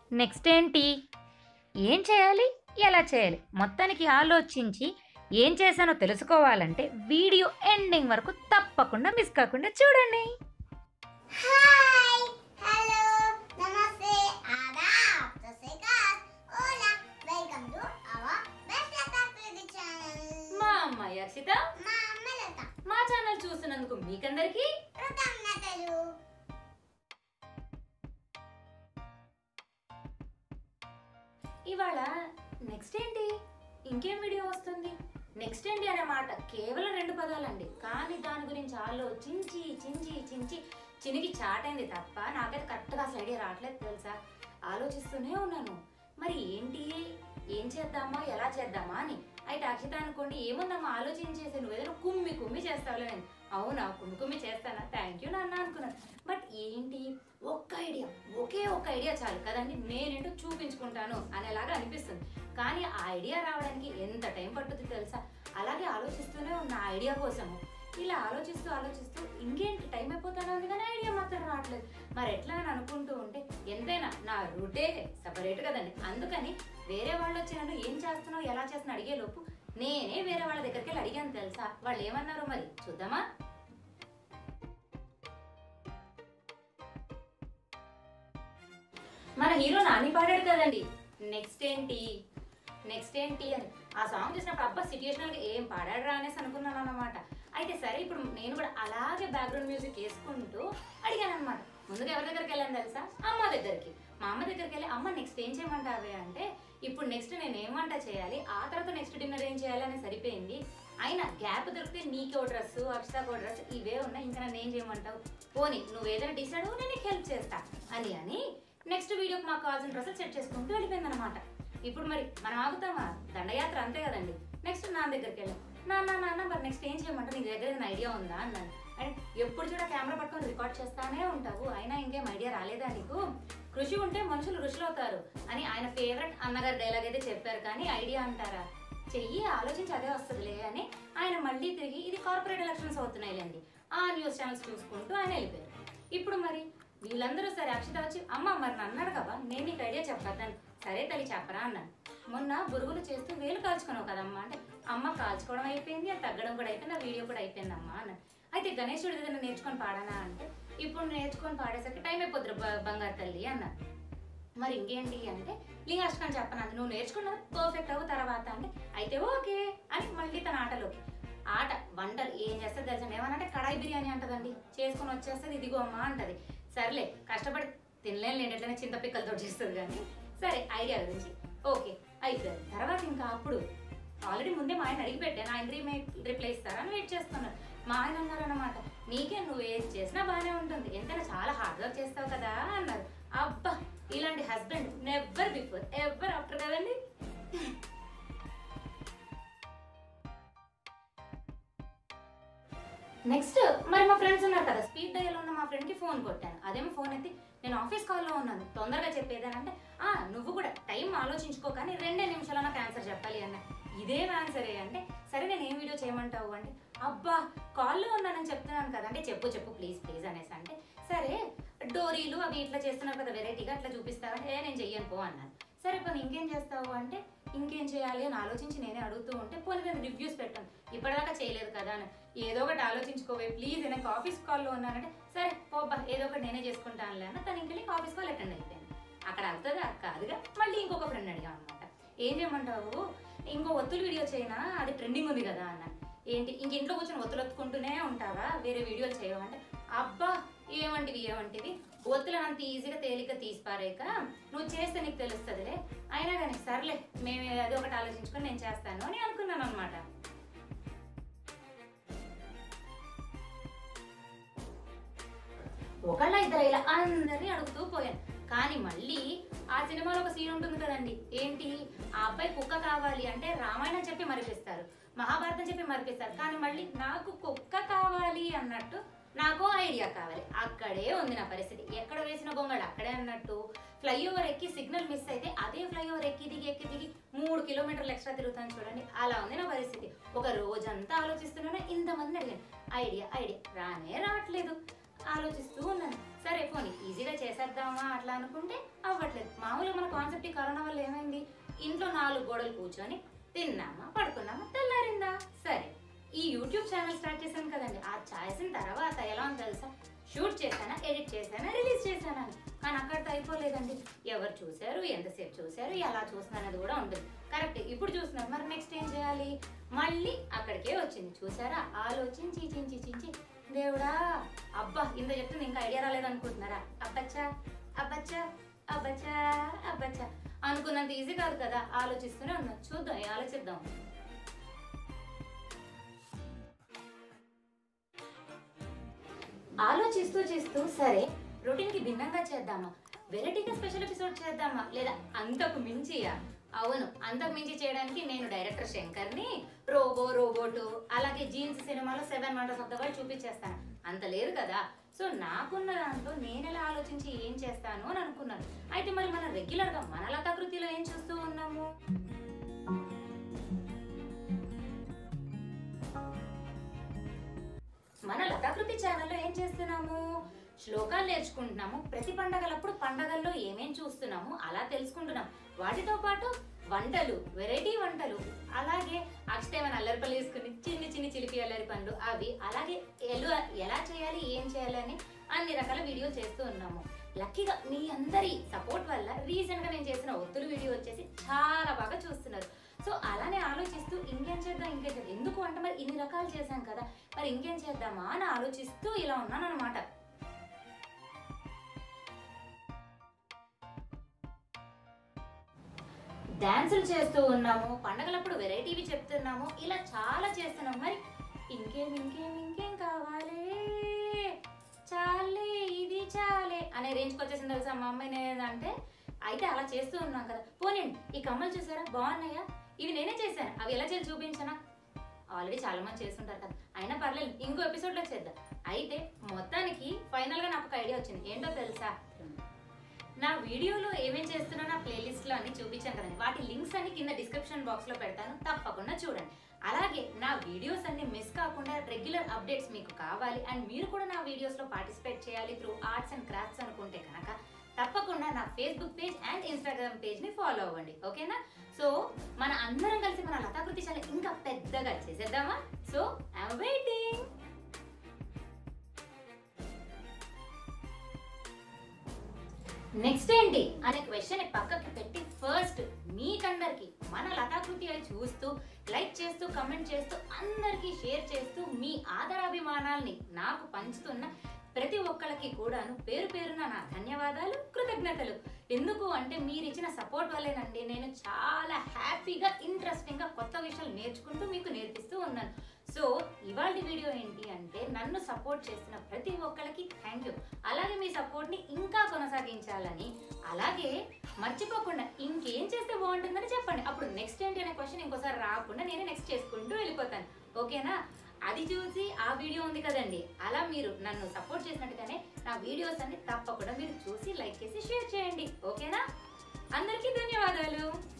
Next ఏంటి ఏం చేయాలి ఎలా చేయాలి మొత్తానికి ఆలోచించి ఏం చేశానో తెలుసుకోవాలంటే వీడియో ఎండింగ్ వరకు తప్పకుండా మిస్ కాకుండా చూడండి హాయ్ హలో నమస్తే ఆదాబ్ నమస్కార్ ఓలా welcome to our best attack channel మా అమ్మాయి అర్షిత మా అమ్మ లత మా ఛానల్ చూస్తున్నందుకు మీకందరికీ కృతజ్ఞతలు ఇవాళ నెక్స్ట్ ఏంటి ఇంకేం వీడియో వస్తుంది నెక్స్ట్ ఏంటి అనే మాట కేవలం రెండు పదాలండి కానీ దాని గురించి ఆలోచించి చించి చించి చినికి చాటైంది తప్ప నాకైతే కరెక్ట్గా అసలు ఐడియా రావట్లేదు తెలుసా ఆలోచిస్తూనే ఉన్నాను మరి ఏంటి ఏం చేద్దామా ఎలా చేద్దామా అని అయితే అక్షిత అనుకోండి ఏముందమ్మా ఆలోచించేసి నువ్వు ఏదైనా కుమ్మి కుమ్మి చేస్తావులే నేను అవునా కుమ్మి కుమ్మి చేస్తానా థ్యాంక్ యూ నాన్న అనుకున్నాను బట్ ఏంటి ఒక్క ఐడియా ఒకే ఒక్క ఐడియా చాలు కదండి నేనేంటో చూపించుకుంటాను అనేలాగా అనిపిస్తుంది కానీ ఆ ఐడియా రావడానికి ఎంత టైం పట్టుద్ది తెలుసా అలాగే ఆలోచిస్తూనే ఉన్న ఆ ఐడియా కోసము ఇలా ఆలోచిస్తూ ఆలోచిస్తూ ఇంకేంటి టైం అయిపోతానే ఉంది కానీ ఐడియా మాత్రం రావట్లేదు మరి ఎట్లా అని అనుకుంటూ ఉంటే ఎంతైనా నా రూటే సపరేట్ కదండి అందుకని వేరే వాళ్ళు వచ్చి నన్ను ఏం చేస్తున్నావు ఎలా చేస్తున్నావు అడిగే లోపు నేనే వేరే వాళ్ళ దగ్గరికి వెళ్ళి అడిగాను తెలుసా వాళ్ళు ఏమన్నారు మరి చూద్దామా మన హీరో నాని పాడాడు కదండి నెక్స్ట్ ఏంటి నెక్స్ట్ ఏంటి అని ఆ సాంగ్ చూసినప్పుడు అబ్బా సిచ్యుయేషనల్ గా ఏం పాడాడు రా అనేసి అనుకున్నాను అనమాట అయితే సరే ఇప్పుడు నేను కూడా అలాగే బ్యాక్గ్రౌండ్ మ్యూజిక్ వేసుకుంటూ అడిగాను అనమాట ముందుగా ఎవరి దగ్గరికి వెళ్ళాను తెలుసా అమ్మ దగ్గరికి మా అమ్మ దగ్గరికి వెళ్ళి అమ్మ నెక్స్ట్ ఏం చేయమంటావే అంటే ఇప్పుడు నెక్స్ట్ నేను ఏం వంట చేయాలి ఆ తర్వాత నెక్స్ట్ డిన్నర్ ఏం చేయాలి అని సరిపోయింది అయినా గ్యాప్ దొరికితే నీకో డ్రెస్ అక్షతకో డ్రెస్ ఇవే ఉన్నాయి ఇంకా నన్ను ఏం చేయమంటావు పోనీ నువ్వు ఏదైనా డిసైడ్ అవ్వు నేను నీకు హెల్ప్ చేస్తా అని అని నెక్స్ట్ వీడియోకి మాకు కావాల్సిన డ్రెస్సులు సెట్ చేసుకుంటూ వెళ్ళిపోయింది అనమాట ఇప్పుడు మరి మనం ఆగుతామా దండయాత్ర అంతే కదండి నెక్స్ట్ నాన్న దగ్గరికి వెళ్ళాం నాన్న నాన్న మరి నెక్స్ట్ ఏం చేయమంటావు నీ దగ్గర ఏదైనా ఐడియా ఉందా అన్నాను అంటే ఎప్పుడు చూడ కెమెరా పట్టుకొని రికార్డ్ చేస్తానే ఉంటావు అయినా ఇంకేం ఐడియా రాలేదా నీకు కృషి ఉంటే మనుషులు ఋషులు అవుతారు అని ఆయన ఫేవరెట్ అన్నగారు డైలాగ్ అయితే చెప్పారు కానీ ఐడియా అంటారా చెయ్యి ఆలోచించి అదే వస్తుందిలే అని ఆయన మళ్ళీ తిరిగి ఇది కార్పొరేట్ ఎలక్షన్స్ అవుతున్నాయిలేండి ఆ న్యూస్ ఛానల్స్ చూసుకుంటూ ఆయన వెళ్ళిపోయారు ఇప్పుడు మరి వీళ్ళందరూ సరే అక్షిత వచ్చి అమ్మ మరి నన్ను అన్నాడు కదా నేను నీకు ఐడియా చెప్పతాను సరే తల్లి చెప్పరా అన్నాను మొన్న బురుగులు చేస్తూ వేలు కాల్చుకున్నావు కదమ్మా అంటే అమ్మ కాల్చుకోవడం అయిపోయింది అది తగ్గడం కూడా అయిపోయింది ఆ వీడియో కూడా అయిపోయింది అమ్మా అన్నాను అయితే గణేశుడి ఏదైనా నేర్చుకొని పాడానా అంటే ఇప్పుడు నేర్చుకొని పాడేసరికి టైం అయిపోద్ది బ- బంగారు తల్లి అన్నాను మరి ఇంకేంటి అంటే లింగాష్టకం చెప్పను అది నువ్వు నేర్చుకున్నది పర్ఫెక్ట్ అవ్వు తర్వాత అంటే అయితే ఓకే అని మళ్ళీ తన ఆటలోకి ఆట వంటలు ఏం చేస్తుంది తెలుసా ఏమనంటే కడాయి బిర్యానీ అంటదండి చేసుకొని వచ్చేస్తుంది ఇదిగో అమ్మా అంటది సర్లే కష్టపడి తినలేం లేండి ఎట్లనే చింత పిక్కలతో చేస్తుంది కానీ సరే ఐడియా గురించి ఓకే అయిపోయింది తర్వాత ఇంకా అప్పుడు ఆల్రెడీ ముందే మా ఆయన అడిగి పెట్టాను ఆయన రీమే రిప్లై ఇస్తారని వెయిట్ చేస్తున్నారు మా ఆయన అన్నారు అనమాట నీకే నువ్వు ఏది చేసినా బాగానే ఉంటుంది ఎంతైనా చాలా హార్డ్ వర్క్ చేస్తావు కదా అన్నారు అబ్బా ఇలాంటి husband never before ever after కదండి నెక్స్ట్ మరి మా ఫ్రెండ్స్ ఉన్నారు కదా స్పీడ్ డయల్ ఉన్న మా ఫ్రెండ్కి ఫోన్ కొట్టాను అదేమో ఫోన్ ఎత్తి నేను ఆఫీస్ కాల్లో ఉన్నాను తొందరగా చెప్పేదానంటే ఆ నువ్వు కూడా టైం ఆలోచించుకో కానీ రెండే నిమిషాలు నాకు ఆన్సర్ చెప్పాలి అన్న ఇదేం ఆన్సరే అంటే సరే నేను ఏం వీడియో చేయమంటావు అంటే అబ్బా కాల్లో ఉన్నానని చెప్తున్నాను కదా అంటే చెప్పు చెప్పు ప్లీజ్ ప్లీజ్ అనేసి అంటే సరే డోరీలు అవి ఇట్లా చేస్తున్నారు కదా వెరైటీగా అట్లా చూపిస్తావంటే "ఏ, నేను చెయ్యను పో అన్నాను సరే పోనీ ఇంకేం చేస్తావు అంటే ఇంకేం చేయాలి అని ఆలోచించి నేనే అడుగుతూ ఉంటే పోనీ నేను రివ్యూస్ పెట్టాను ఇప్పటిదాకా చేయలేదు కదా అని ఏదో ఒకటి ఆలోచించుకోవే ప్లీజ్ నాకు ఆఫీస్ కాల్లో ఉన్నానంటే సరే పోబ్బా ఏదో ఒకటి నేనే చేసుకుంటానులే అన్న తను ఇంకెళ్ళి ఆఫీస్ కాల్ అటెండ్ అయిపోయాను అక్కడ అవుతుందా కాదుగా మళ్ళీ ఇంకొక ఫ్రెండ్ అడిగాం అనమాట ఏం చేయమంటావు ఇంకో ఒత్తులు వీడియో చేయనా అది ట్రెండింగ్ ఉంది కదా అన్న ఏంటి ఇంక ఇంట్లో కూర్చొని ఒత్తులు ఒత్తుకుంటూనే ఉంటావా వేరే వీడియోలు చేయమంటే అబ్బా ఏమంటివి ఏమంటివి ఒత్తులను అంత ఈజీగా తేలిక తీసి పారేక నువ్వు చేస్తే నీకు తెలుస్తుందిలే అయినా కానీ సర్లే మేము అది ఒకటి ఆలోచించుకొని నేను చేస్తాను అని అనుకున్నాను అనమాట ఒకళ్ళ ఇద్దరు ఇలా అందరినీ అడుగుతూ పోయాను కానీ మళ్ళీ ఆ సినిమాలో ఒక సీన్ ఉంటుంది కదండి ఏంటి ఆ అబ్బాయి కుక్క కావాలి అంటే రామాయణం చెప్పి మరిపిస్తారు మహాభారతం చెప్పి మరిపిస్తారు కానీ మళ్ళీ నాకు కుక్క కావాలి అన్నట్టు నాకు ఐడియా కావాలి అక్కడే ఉంది నా పరిస్థితి ఎక్కడ వేసిన గొంగళి అక్కడే అన్నట్టు ఫ్లైఓవర్ ఎక్కి సిగ్నల్ మిస్ అయితే అదే ఫ్లైఓవర్ ఎక్కి దిగి ఎక్కి దిగి మూడు కిలోమీటర్లు ఎక్స్ట్రా తిరుగుతాను చూడండి అలా ఉంది నా పరిస్థితి ఒక రోజంతా ఆలోచిస్తున్నాను ఇంతమంది అడిగాను ఐడియా ఐడియా రానే రావట్లేదు ఆలోచిస్తూ ఉన్నాను సరే పోనీ ఈజీగా చేసేద్దామా అట్లా అనుకుంటే అవ్వట్లేదు మామూలుగా మన కాన్సెప్ట్ ఈ కరోనా వల్ల ఏమైంది ఇంట్లో నాలుగు గోడలు కూర్చొని తిన్నామా పడుకున్నామా తెల్లారిందా సరే ఈ యూట్యూబ్ ఛానల్ స్టార్ట్ చేశాను కదండి ఆ చేసిన తర్వాత ఎలా ఉంది తెలుసా షూట్ చేశానా ఎడిట్ చేశానా రిలీజ్ చేశానా అని. కానీ అక్కడితో అయిపోలేదండి ఎవరు చూశారు ఎంతసేపు చూశారు ఎలా చూస్తున్నారు అనేది కూడా ఉంటుంది కరెక్ట్ ఇప్పుడు చూస్తున్నారు మరి నెక్స్ట్ ఏం చేయాలి మళ్ళీ అక్కడికే వచ్చింది చూసారా ఆలోచించి చించి చించి దేవుడా అబ్బా ఇంత చెప్తుంది ఇంకా ఐడియా రాలేదనుకుంటున్నారా అబ్బచ్చా అబ్బచ్చా అబ్బచ్చా అబ్బచ్చా అనుకున్నంత ఈజీ కాదు కదా ఆలోచిస్తూనే ఉన్నాం చూద్దాం ఏ ఆలోచిద్దాం ఆలోచిస్తూ చేస్తూ సరే రొటీన్ కి భిన్నంగా చేద్దామా వెరైటీగా స్పెషల్ ఎపిసోడ్ చేద్దామా లేదా అంతకు మించియా అవును అంతకు మించి చేయడానికి నేను డైరెక్టర్ శంకర్ని రోబో రోబోటు అలాగే జీన్స్ సినిమాలో seven wonders of the world చూపించేస్తాను అంత లేదు కదా సో నాకున్న దాంట్లో నేను ఎలా ఆలోచించి ఏం చేస్తాను అని అనుకున్నాను అయితే మరి మనం రెగ్యులర్ గా మన లతాకృతిలో ఏం చూస్తూ ఉన్నాము మన లతాకృతి ఛానల్లో ఏం చేస్తున్నాము శ్లోకాలు నేర్చుకుంటున్నాము ప్రతి పండగలప్పుడు పండగల్లో ఏమేం చూస్తున్నాము అలా తెలుసుకుంటున్నాం వాటితో పాటు వంటలు వెరైటీ వంటలు అలాగే అక్షతేమని అల్లరిపల్లి వేసుకుని చిన్ని చిన్ని చిలిపి అల్లరి పనులు అవి అలాగే ఎలా ఎలా చేయాలి ఏం చేయాలి అని అన్ని రకాల వీడియోలు చేస్తూ ఉన్నాము లక్కీగా మీ అందరి సపోర్ట్ వల్ల రీసెంట్ గా నేను చేసిన ఒత్తులు వీడియో వచ్చేసి చాలా బాగా చూస్తున్నారు సో అలానే ఆలోచిస్తూ ఇంకేం చేద్దాం ఇంకేం చేద్దాం ఎందుకు అంటే మరి ఇన్ని రకాలు చేశాం కదా మరి ఇంకేం చేద్దామా అని ఆలోచిస్తూ ఇలా ఉన్నాను అనమాట డాన్సులు చేస్తూ ఉన్నాము పండగలప్పుడు వెరైటీవి చెప్తున్నాము ఇలా చాలా చేస్తున్నాం మరి ఇంకేం ఇంకేం ఇంకేం కావాలి చాలే ఇది చాలే అనే రేంజ్కి వచ్చేసింది తెలుసా మా అమ్మాయి నేనంటే అయితే అలా చేస్తూ ఉన్నాం కదా పోనండి ఈ కమ్మలు చూసారా బాగున్నాయా ఇవి నేనే చేశాను అవి ఎలా చేసి చూపించనా ఆల్రెడీ చాలా మంది చేస్తుంటారు కదా అయినా పర్లేదు ఇంకో ఎపిసోడ్లో చేద్దాం అయితే మొత్తానికి ఫైనల్గా నాకు ఒక ఐడియా వచ్చింది ఏంటో తెలుసా నా వీడియోలో ఏమేం చేస్తున్నా నా ప్లేలిస్ట్ లో అన్ని చూపించాను కదండి వాటి లింక్స్ అన్ని కింద డిస్క్రిప్షన్ బాక్స్ లో పెడతాను తప్పకుండా చూడండి అలాగే నా వీడియోస్ అన్ని మిస్ కాకుండా రెగ్యులర్ అప్డేట్స్ మీకు కావాలి అండ్ మీరు కూడా నా వీడియోస్ లో పార్టిసిపేట్ చేయాలి త్రూ ఆర్ట్స్ అండ్ క్రాఫ్ట్స్ అనుకుంటే కనుక తప్పకుండా నా Facebook page and Instagram page ని ఫాలో అవ్వండి ఓకేనా సో మన అందరం కలిసి మన లతాకృతి చాలా ఇంకా పెద్దగా చేసేద్దామా సో ఐఎమ్ వెయిటింగ్ నెక్స్ట్ ఏంటి అనే క్వశ్చన్ పక్కకి పెట్టి ఫస్ట్ మీకందరికి మన లతాకృతి అని చూస్తూ లైక్ చేస్తూ కమెంట్ చేస్తూ అందరికీ షేర్ చేస్తూ మీ ఆదరాభిమానాల్ని నాకు పంచుతున్న ప్రతి ఒక్కళ్ళకి కూడాను పేరు పేరున నా ధన్యవాదాలు కృతజ్ఞతలు ఎందుకు అంటే మీరు ఇచ్చిన సపోర్ట్ వల్లేనండి నేను చాలా హ్యాపీగా ఇంట్రెస్టింగ్ గా కొత్త విషయాలు నేర్చుకుంటూ మీకు నేర్పిస్తూ ఉన్నాను సో ఇవాళ వీడియో ఏంటి అంటే నన్ను సపోర్ట్ చేస్తున్న ప్రతి ఒక్కరికి థ్యాంక్ యూ అలాగే మీ సపోర్ట్ ని ఇంకా కొనసాగించాలని అలాగే మర్చిపోకుండా ఇంకేం చేస్తే బాగుంటుందని చెప్పండి అప్పుడు నెక్స్ట్ ఏంటి అనే క్వశ్చన్ ఇంకోసారి రాకుండా నేను నెక్స్ట్ చేసుకుంటూ వెళ్ళిపోతాను ఓకేనా అది చూసి ఆ వీడియో ఉంది కదండి అలా మీరు నన్ను సపోర్ట్ చేసినట్టుగానే నా వీడియోస్ అన్ని తప్పకుండా మీరు చూసి లైక్ చేసి షేర్ చేయండి ఓకేనా అందరికీ ధన్యవాదాలు